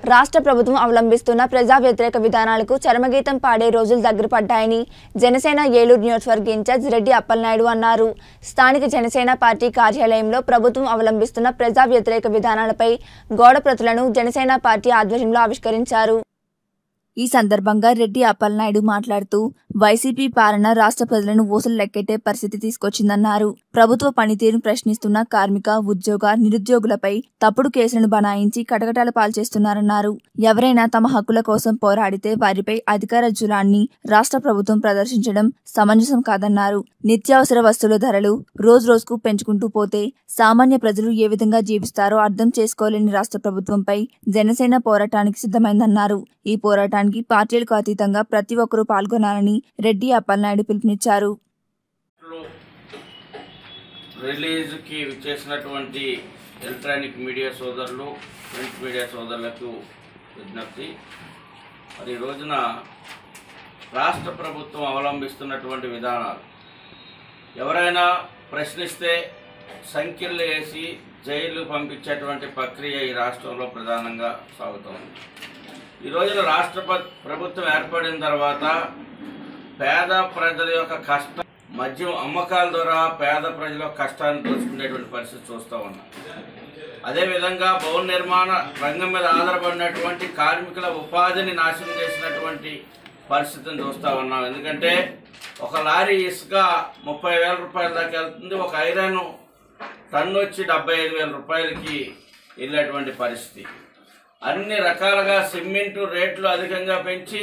రాష్ట్ర ప్రభుత్వం అవలంబిస్తున్న ప్రజా వ్యతిరేక విధానాలకు చరమగీతం పాడే రోజులు దగ్గర పడ్డాయని జనసేన ఏలూరు నియోజకవర్గ ఇన్ఛార్జ్ రెడ్డి అప్పలనాయుడు అన్నారు స్థానిక జనసేన పార్టీ కార్యాలయంలో ప్రభుత్వం అవలంబిస్తున్న ప్రజా వ్యతిరేక విధానాలపై గోడ ప్రతులను జనసేన పార్టీ ఆధ్వర్యంలో ఆవిష్కరించారు ఈ సందర్భంగా రెడ్డి అప్పలనాయుడు మాట్లాడుతూ వైసీపీ పాలన రాష్ట్ర ప్రజలను ఊసలు లెక్కెట్టే పరిస్థితి తీసుకొచ్చిందన్నారు ప్రభుత్వ పనితీరును ప్రశ్నిస్తున్న కార్మిక ఉద్యోగ నిరుద్యోగులపై తప్పుడు కేసులను బనాయించి కటకటాల పాల్చేస్తున్నారన్నారు ఎవరైనా తమ హక్కుల కోసం పోరాడితే వారిపై అధికార జులాన్ని రాష్ట్ర ప్రభుత్వం ప్రదర్శించడం సమంజసం కాదన్నారు నిత్యావసర వస్తువుల ధరలు రోజు రోజుకు పెంచుకుంటూ పోతే సామాన్య ప్రజలు ఏ విధంగా జీవిస్తారో అర్థం చేసుకోలేని రాష్ట్ర ప్రభుత్వంపై జనసేన పోరాటానికి సిద్ధమైందన్నారు ఈ పోరాటానికి పార్టీలకు అతీతంగా ప్రతి ఒక్కరూ పాల్గొనాలని రెడ్డి అప్పలనాయుడు పిలుపునిచ్చారు రిలీజ్కి విచ్చేసినటువంటి ఎలక్ట్రానిక్ మీడియా సోదరులు ప్రింట్ మీడియా సోదరులకు విజ్ఞప్తి మరి ఈ రోజున రాష్ట్ర ప్రభుత్వం అవలంబిస్తున్నటువంటి విధానాలు ఎవరైనా ప్రశ్నిస్తే సంఖ్యలు వేసి జైలు పంపించేటువంటి ప్రక్రియ ఈ రాష్ట్రంలో ప్రధానంగా సాగుతోంది ఈ రోజున రాష్ట్ర ప్ర- ప్రభుత్వం ఏర్పడిన తర్వాత పేద ప్రజల యొక్క కష్టం మద్యం అమ్మకాల ద్వారా పేద ప్రజల యొక్క కష్టాన్ని దోచుకునేటువంటి పరిస్థితి చూస్తూ ఉన్నాం అదేవిధంగా భవన నిర్మాణ రంగం మీద ఆధారపడినటువంటి కార్మికుల ఉపాధిని నాశనం చేసినటువంటి పరిస్థితిని చూస్తూ ఉన్నాం ఎందుకంటే ఒక లారీ ఇసుక ముప్పై వేల రూపాయల దాకా వెళ్తుంది ఒక ఐరన్ టన్ను వచ్చి డెబ్బై ఐదు వేల రూపాయలకి వెళ్ళేటువంటి పరిస్థితి అన్ని రకాలుగా సిమెంటు రేట్లు అధికంగా పెంచి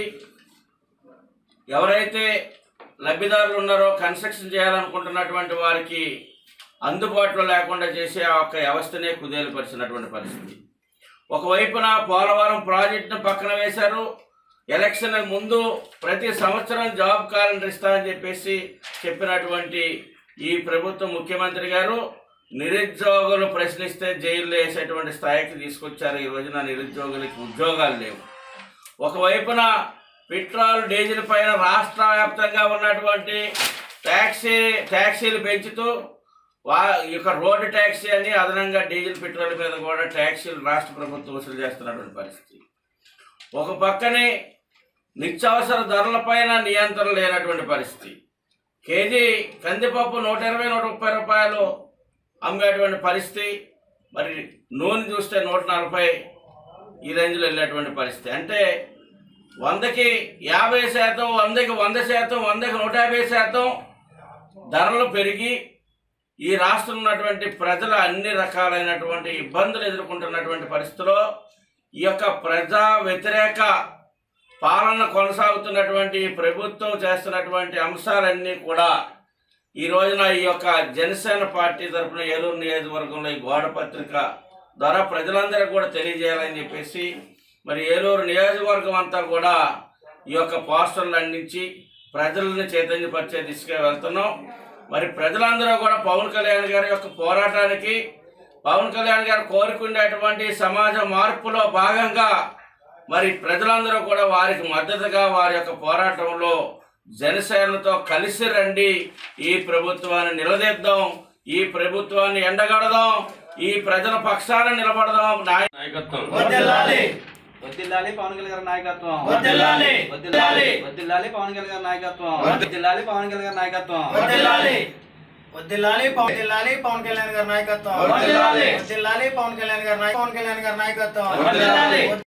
ఎవరైతే లబ్ధిదారులు ఉన్నారో కన్స్ట్రక్షన్ చేయాలనుకుంటున్నటువంటి వారికి అందుబాటులో లేకుండా చేసే ఆ ఒక్క వ్యవస్థనే కుదేలుపరిచినటువంటి పరిస్థితి ఒకవైపున పోలవరం ప్రాజెక్టును పక్కన వేశారు ఎలక్షన్ ముందు ప్రతి సంవత్సరం జాబ్ క్యాలెండర్ ఇస్తామని చెప్పేసి చెప్పినటువంటి ఈ ప్రభుత్వ ముఖ్యమంత్రి గారు నిరుద్యోగులు ప్రశ్నిస్తే జైల్లో వేసేటువంటి స్థాయికి తీసుకొచ్చారు ఈ రోజున నిరుద్యోగులకి ఉద్యోగాలు లేవు ఒకవైపున పెట్రోల్ డీజిల్ పైన రాష్ట్ర వ్యాప్తంగా ఉన్నటువంటి ట్యాక్సీ ట్యాక్సీలు పెంచుతూ వా ఈ యొక్క రోడ్డు ట్యాక్సీ అని అదనంగా డీజిల్ పెట్రోల్ మీద కూడా ట్యాక్సీలు రాష్ట్ర ప్రభుత్వం వసూలు చేస్తున్నటువంటి పరిస్థితి ఒక పక్కనే నిత్యావసర ధరలపైన నియంత్రణ లేనటువంటి పరిస్థితి కేజీ కందిపప్పు నూట ఇరవై నూట ముప్పై రూపాయలు అమ్మేటువంటి పరిస్థితి మరి నూనె చూస్తే నూట నలభై ఈ రేంజ్లో వెళ్ళేటువంటి పరిస్థితి అంటే వందకి యాభై శాతం వందకి వంద శాతం వందకి నూట యాభై శాతం ధరలు పెరిగి ఈ రాష్ట్రంలో ఉన్నటువంటి ప్రజలు అన్ని రకాలైనటువంటి ఇబ్బందులు ఎదుర్కొంటున్నటువంటి పరిస్థితిలో ఈ యొక్క ప్రజా వ్యతిరేక పాలన కొనసాగుతున్నటువంటి ఈ ప్రభుత్వం చేస్తున్నటువంటి అంశాలన్నీ కూడా ఈ రోజున ఈ యొక్క జనసేన పార్టీ తరఫున ఏలూరు నియోజకవర్గంలో ఈ గోడ పత్రిక ద్వారా ప్రజలందరికీ కూడా తెలియజేయాలని చెప్పేసి మరి ఏలూరు నియోజకవర్గం అంతా కూడా ఈ యొక్క పోస్టర్లు అందించి ప్రజలను చైతన్యపరిచే దిశగా వెళ్తున్నాం మరి ప్రజలందరూ కూడా పవన్ కళ్యాణ్ గారి యొక్క పోరాటానికి పవన్ కళ్యాణ్ గారు కోరుకునేటువంటి సమాజ మార్పులో భాగంగా మరి ప్రజలందరూ కూడా వారికి మద్దతుగా వారి యొక్క పోరాటంలో జనసేనతో కలిసి రండి ఈ ప్రభుత్వాన్ని నిలదీద్దాం ఈ ప్రభుత్వాన్ని ఎండగడదాం ఈ ప్రజల పక్షాన నిలబడదాం నాయ- నాయకత్వం వర్ధిల్లాలి వద్దిల్లాలి పవన్ కళ్యాణ్ గారి నాయకత్వం వర్ధిల్లాలి వద్దిల్లాలి వద్దిల్లాలి పవన్ కళ్యాణ్ గారి నాయకత్వం వద్దిల్లాలి పవన్ కళ్యాణ్ గారి నాయకత్వం వర్ధిల్లాలి వర్ధిల్లాలి పవన్ వర్ధిల్లాలి పవన్ కళ్యాణ్ గారి నాయకత్వం వర్ధిల్లాలి. వర్ధిల్లాలి పవన్ కళ్యాణ్ గారి నాయ- పవన్ కళ్యాణ్ గారి నాయకత్వం వర్ధిల్లాలి.